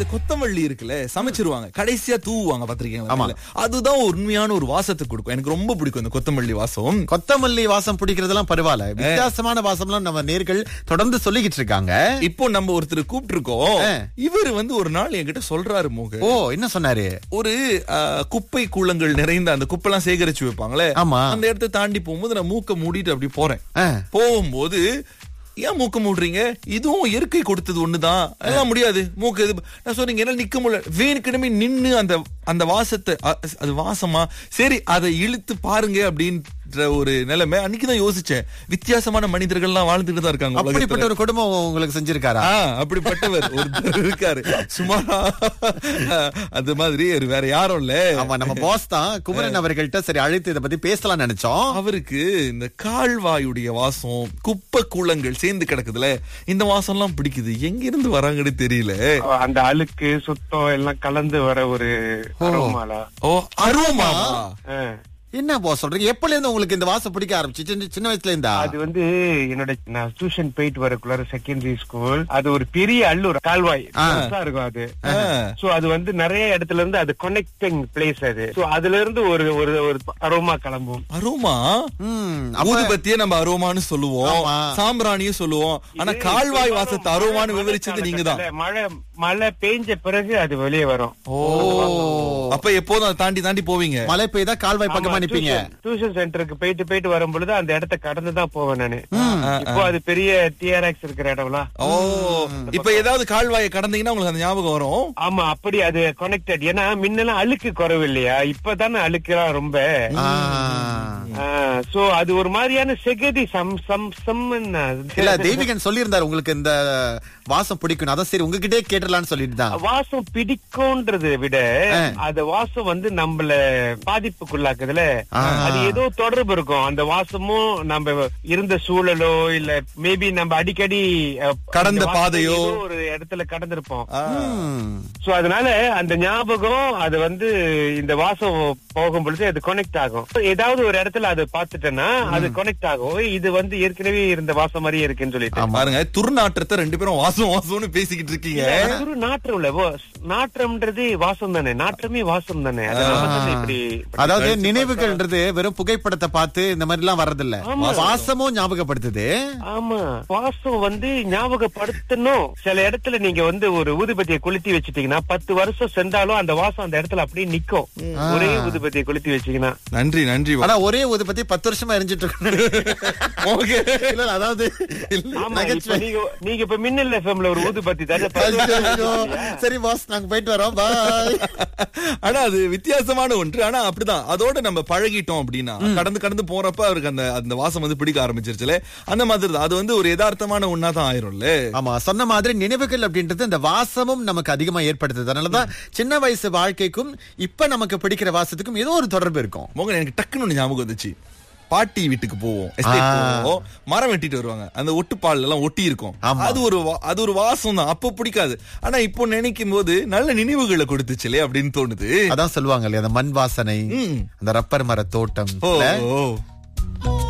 இந்த கொத்தமல்லி இருக்குல்ல சமைச்சிருவாங்க கடைசியா தூவுவாங்க ஆமா. பாத்திருக்கீங்க அதுதான் ஒரு உண்மையான ஒரு வாசத்தை கொடுக்கும் எனக்கு ரொம்ப பிடிக்கும் இந்த கொத்தமல்லி வாசம் கொத்தமல்லி வாசம் பிடிக்கிறதெல்லாம் பரவாயில்ல வித்தியாசமான வாசம்லாம் நம்ம நேர்கள் தொடர்ந்து சொல்லிக்கிட்டு இருக்காங்க இப்போ நம்ம ஒருத்தர் கூப்பிட்டு இருக்கோம் ஆ. இவர் வந்து ஒரு நாள் என்கிட்ட சொல்றாரு மோக ஓ என்ன சொன்னாரு ஒரு ஆ, குப்பை கூலங்கள் நிறைந்த அந்த குப்பைலாம் சேகரிச்சு வைப்பாங்களே ஆமா. அந்த இடத்த தாண்டி போகும்போது நான் மூக்க மூடிட்டு அப்படி போறேன் ஆ. போகும்போது ஏன் மூக்க மூடுறீங்க இதுவும் இயற்கை கொடுத்தது ஒண்ணுதான் எல்லாம் முடியாது மூக்கு இது நான் சொன்னீங்க என்னால நிக்க முடியல வேணுக்கிடமே நின்னு அந்த அந்த வாசத்தை அ- அது வாசமா சரி அதை இழுத்து பாருங்க அப்படின்ற ஒரு நிலைமை அன்னைக்குதான் யோசிச்சேன் வித்தியாசமான மனிதர்கள்லாம் வாழ்ந்துட்டு தான் இருக்காங்க உலகத்துல. அப்படிப்பட்ட ஒரு குடும்பம் உங்களுக்கு செஞ்சிருக்காரா ஆ, அப்படிப்பட்டவர் ஒருத்தர் இருக்காரு சுமாரா அது மாதிரி ஒரு வேற யாரும் இல்ல ஆமா நம்ம பாஸ் தான் குமரன் அவர்கள்ட்ட சரி அழைத்து இதை பத்தி பேசலாம் நினைச்சோம் அவருக்கு இந்த கால்வாயுடைய வாசம் குப்பை கூலங்கள் சேர்ந்து கிடக்குதுல இந்த வாசம் எல்லாம் பிடிக்குது எங்க இருந்து வராங்கன்னு தெரியல அந்த அழுக்கு சுத்தம் எல்லாம் கலந்து வர ஒரு அரோமாலா ஓ அருவமா என்ன பாஸ் சொல்றீங்க எப்பல இருந்து உங்களுக்கு இந்த வாசம் பிடிக்க ஆரம்பிச்சு சின்ன- சின்ன வயசுல இருந்தா அது வந்து என்னோட நான் டியூஷன் போயிட்டு வரக்குள்ளார செகண்டரி ஸ்கூல் அது ஒரு பெரிய அல்லூர் கால்வாய் பெருசா இருக்கும் அது சோ அது வந்து நிறைய இடத்துல இருந்து அது கனெக்டிங் பிளேஸ் அது சோ அதுல இருந்து ஒரு ஒரு ஒரு அரோமா கிளம்பும் அருமா ம், அப்ப- ஊதுபத்தியே நம்ம அருவமான்னு சொல்லுவோம் ஆமா. சாம்பிராணியும் சொல்லுவோம் ஆனா இது கால்வாய் பெரும்பாலும் வாசத்தை மழை- அருவமான்னு மழை விவரிச்சது நீங்க தான் காலகட்டத்துல மழை மழை பெஞ்ச பிறகு அது வெளியே வரும் ஓ அப்ப எப்போதும் அதை தாண்டி தாண்டி போவீங்க மழை பெய்தா கால்வாய் பக்கமா நிப்பீங்க டியூஷன் சென்டருக்கு போயிட்டு போயிட்டு வரும் பொழுது அந்த இடத்த கடந்து தான் போவேன் நானு இப்போ அது பெரிய டிஆர்எக்ஸ் இருக்கிற இடம்லாம் ஓ இப்ப ஏதாவது கால்வாயை கடந்தீங்கன்னா உங்களுக்கு அந்த ஞாபகம் வரும் ஆமா அப்படி அது கனெக்டட் ஏன்னா முன்னெல்லாம் அழுக்கு குறைவு இல்லையா இப்பதானே அழுக்குலாம் ரொம்ப ஆ. சோ அது ஒரு மாதிரியான செகதி சம் சம் சம்ன்னு அது. இல்ல தெய்வீகன் சொல்லியிருந்தாரு உங்களுக்கு இந்த வாசம் பிடிக்கும் அதான் சரி உங்ககிட்டே கேட்டுலான்னு சொல்லிட்டு தான் வாசம் பிடிக்கும்ன்றதை விட அந்த வாசம் வந்து நம்மள பாதிப்புக்குள்ளாக்குதுல அது ஏதோ தொடர்பு இருக்கும் அந்த வாசமும் நம்ம இருந்த சூழலோ இல்ல மேபி நம்ம அடிக்கடி அஹ், கடந்த அந்த வாசத்தை பாதையோ. ஏதோ ஒரு இடத்துல கடந்திருப்போம் ஆ. ம். சோ அதனால அந்த ஞாபகம் அது வந்து இந்த வாசம் போகும் பொழுது அது கனெக்ட் ஆகும் ஏதாவது ஒரு இடத்துல அது பார்த்துட்டேன்னா அது கனெக்ட் ஆகும் இது வந்து ஏற்கனவே இருந்த வாசம் மாதிரியே இருக்குன்னு சொல்லிட்டு பாருங்க துர்நாற்றத்தை ரெண்டு பேரும் வாசம் வாசம்னு பேசிக்கிட்டு இருக்கீங்க ஒரு நாற்றம் இல்ல ஓ, நாற்றம்ன்றது வாசம் தானே நாற்றமே வாசம் தானே அது நம்ம தானே இப்படி அதாவது நினைவுகள்ன்றது வெறும் புகைப்படத்தை பார்த்து இந்த மாதிரி எல்லாம் வர்றதில்ல வாசமும் ஞாபகப்படுத்துது ஆமா வாசம் வந்து ஞாபகப்படுத்தணும் சில இடத்துல நீங்க வந்து ஒரு ஊதுபத்தியை கொளுத்தி வச்சிட்டீங்கன்னா பத்து வருஷம் சென்றாலும் அந்த வாசம் அந்த இடத்துல அப்படியே நிக்கும் ஒரே ஊதுபத்தியை கொளுத்தி வச்சீங்கன்னா நன்றி நன்றி ஆனா ஒரே ஊது பத்தி பத்து வருஷமா எரிஞ்சிட்டு இருக்கு ஓகே இல்ல இல்ல, அதாவது ஆமா இப்ப நகைச்சுவை. நீங்க நீங்க இப்ப மின்னல் எஃப்எம்ல ஒரு ஊதுபத்தி தானே ஐயோ. சரி பாஸ் நாங்க போயிட்டு வரோம் பாய் ஆனா அது வித்தியாசமான ஒன்று ஆனா அப்படிதான் அதோட நம்ம பழகிட்டோம் அப்படின்னா கடந்து கடந்து போறப்ப அவருக்கு அந்த அந்த வாசம் வந்து பிடிக்க ஆரம்பிச்சிருச்சுல அந்த மாதிரி தான் அது வந்து ஒரு யதார்த்தமான ஒன்னா தான் ஆயிரும்ல ஆமா சொன்ன மாதிரி நினைவுகள் அப்படின்றது இந்த வாசமும் நமக்கு அதிகமா ஏற்படுத்துது அதனாலதான் சின்ன வயசு வாழ்க்கைக்கும் இப்ப நமக்கு பிடிக்கிற வாசத்துக்கும் ஏதோ ஒரு தொடர்பு இருக்கும் மோகன் எனக்கு டக்குன்னு ஒண்ணு ஞாபகம் வந்துச்சு பாட்டி வீட்டுக்கு போவோம் estate ஆ. போவோம் மரம் வெட்டிட்டு வருவாங்க அந்த ஒட்டுப்பால் எல்லாம் ஒட்டி இருக்கும் ஆமா. அது ஒரு வா- அது ஒரு வாசம் தான் அப்ப பிடிக்காது ஆனா இப்போ நினைக்கும் போது நல்ல நினைவுகளை கொடுத்துச்சுலே அப்படின்னு தோணுது அதான் சொல்லுவாங்க இல்லையா அந்த மண் வாசனை ம். அந்த ரப்பர் மர தோட்டம் ஓ இல்ல? ஓ